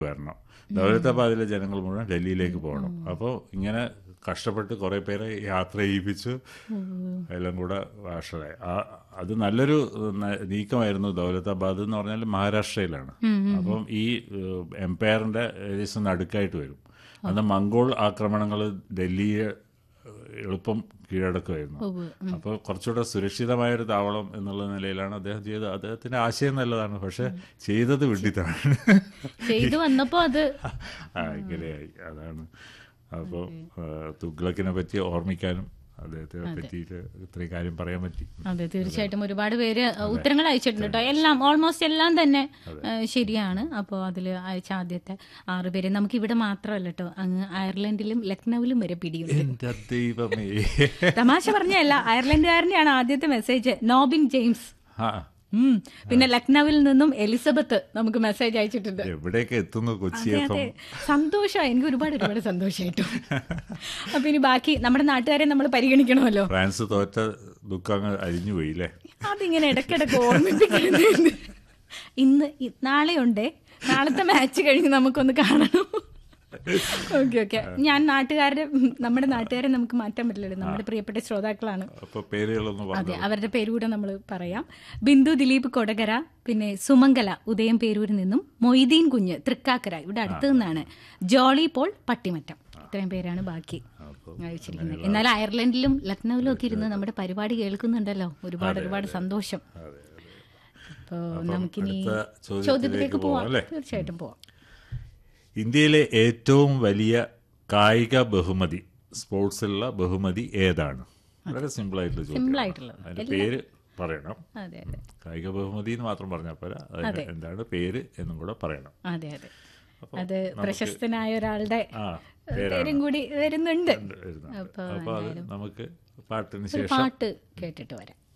വരണം ദൗലത്താബാദിലെ ജനങ്ങൾ മുഴുവൻ ഡൽഹിയിലേക്ക് പോകണം അപ്പോൾ ഇങ്ങനെ കഷ്ടപ്പെട്ട് കുറേ പേരെ യാത്ര ചെയ്യിപ്പിച്ചു എല്ലാം കൂടെ വാഷറായി ആ അത് നല്ലൊരു ന- നീക്കമായിരുന്നു ദൗലത്താബാദ് എന്ന് പറഞ്ഞാൽ മഹാരാഷ്ട്രയിലാണ് അപ്പം ഈ എംപയറിന്റെ ഏകദേശം നടുക്കായിട്ട് വരും അന്ന് മംഗോൾ ആക്രമണങ്ങൾ ഡൽഹിയെ ഏഹ്, എളുപ്പം കീഴടക്കുമായിരുന്നു ഉവ്വ്. അപ്പോൾ കുറച്ചുകൂടെ സുരക്ഷിതമായ ഒരു താവളം എന്നുള്ള നിലയിലാണ് അദ്ദേഹം ചെയ്തത് അദ്ദേഹത്തിന്റെ ആശയം നല്ലതാണ് പക്ഷെ ചെയ്തത് വിഡിത്താണ് ചെയ്തു വന്നപ്പോ അത് ആ, ഇങ്ങനെയായി അതാണ് അപ്പോൾ തുഗ്ലക്കിനെ പറ്റി ഓർമ്മിക്കാനും അദ്ദേഹത്തെ പറ്റിയിട്ട് ഇത്രയും കാര്യം പറയാൻ പറ്റി അതെ തീർച്ചയായിട്ടും ഒരുപാട് പേര് ഉത്തരങ്ങൾ അയച്ചിട്ടുണ്ട് കേട്ടോ എല്ലാം ഓൾമോസ്റ്റ് എല്ലാം തന്നെ ഏഹ്, ശരിയാണ് അപ്പോൾ അതിൽ അയച്ച ആദ്യത്തെ ആറ് പേര് നമുക്ക് ഇവിടെ മാത്രമല്ല കേട്ടോ അങ്ങ് അയർലൻഡിലും ലക്നൌവിലും വരെ പിടിയുണ്ട് എന്റെ ദൈവമേ തമാശ പറഞ്ഞല്ല അയർലൻഡുകാരനെയാണ് ആദ്യത്തെ മെസ്സേജ് നോബിൻ ജെയിംസ് ആ ഉം. പിന്നെ ലക്നൌവിൽ നിന്നും എലിസബത്ത് നമുക്ക് മെസ്സേജ് അയച്ചിട്ടുണ്ട് എവിടെയൊക്കെ എത്തുന്നു കൊച്ചി അതെ എഫ് അതെ സന്തോഷമായി എനിക്ക് ഒരുപാട് ഒരുപാട് സന്തോഷമായിട്ടു അപ്പൊ ഇനി ബാക്കി നമ്മുടെ നാട്ടുകാരെ നമ്മൾ പരിഗണിക്കണമല്ലോ ഫ്രാൻസ് തോറ്റ ദുഃഖം അങ്ങ് അരിഞ്ഞുപോയി അല്ലേ അതിങ്ങനെ ഇടയ്ക്കിടയ്ക്ക് ഓർമ്മിപ്പിക്കുന്നുണ്ട് ഇന്ന് ഇ- നാളെയുണ്ടേ നാളത്തെ മാച്ച് കഴിഞ്ഞ് നമുക്കൊന്ന് കാണണം ഓക്കെ ഓക്കെ ഞാൻ നാട്ടുകാരുടെ ഉം, നമ്മുടെ നാട്ടുകാരെ നമുക്ക് മാറ്റാൻ പറ്റില്ലല്ലോ നമ്മുടെ പ്രിയപ്പെട്ട ശ്രോതാക്കളാണ് അപ്പൊ പേരുകളൊന്ന് പറഞ്ഞു അതെ അവരുടെ പേര് കൂടെ നമ്മൾ പറയാം ബിന്ദു ദിലീപ് കൊടകര പിന്നെ സുമംഗല ഉദയം പേരൂരിൽ നിന്നും മൊയ്തീൻ കുഞ്ഞ് തൃക്കാക്കര ഇവിടെ അടുത്ത് നിന്നാണ് ജോളി പോൾ പട്ടിമറ്റം ഇത്രയും പേരാണ് ബാക്കി അയച്ചിരിക്കുന്നത് എന്നാൽ അയർലൻഡിലും ലക്നൌവിലും ഒക്കെ ഇരുന്ന് നമ്മുടെ പരിപാടി കേൾക്കുന്നുണ്ടല്ലോ ഒരുപാട് ഒരുപാട് സന്തോഷം അപ്പോൾ നമുക്കിനി അടുത്ത ചോദ്യത്തിലേക്ക് ചോദ്യത്തിലേക്ക് പോവാം, പോവാം അല്ലേ? തീർച്ചയായിട്ടും പോവാം ഇന്ത്യയിലെ ഏറ്റവും വലിയ കായിക ബഹുമതി സ്പോർട്സിലുള്ള ബഹുമതി ഏതാണ് വളരെ സിമ്പിൾ ആയിട്ടുള്ള ചോദ്യം സിമ്പിൾ ആയിട്ടുള്ളത് അതിന്റെ പേര് പറയണം അതെ അതെ കായിക ബഹുമതി എന്ന് മാത്രം പറഞ്ഞാൽ പോരാ അതിന്റെ എന്താണ് പേര് എന്നും കൂടെ പറയണം അതെ അതെ അത് പ്രശസ്തനായ ഒരാളുടെ ആ പേരും കൂടി വരുന്നുണ്ട് എഴുതാം. അപ്പൊ അപ്പൊ അത് നമുക്ക് പാട്ടിന് ഒരു ശേഷം പാട്ട് കേട്ടിട്ട് വരാം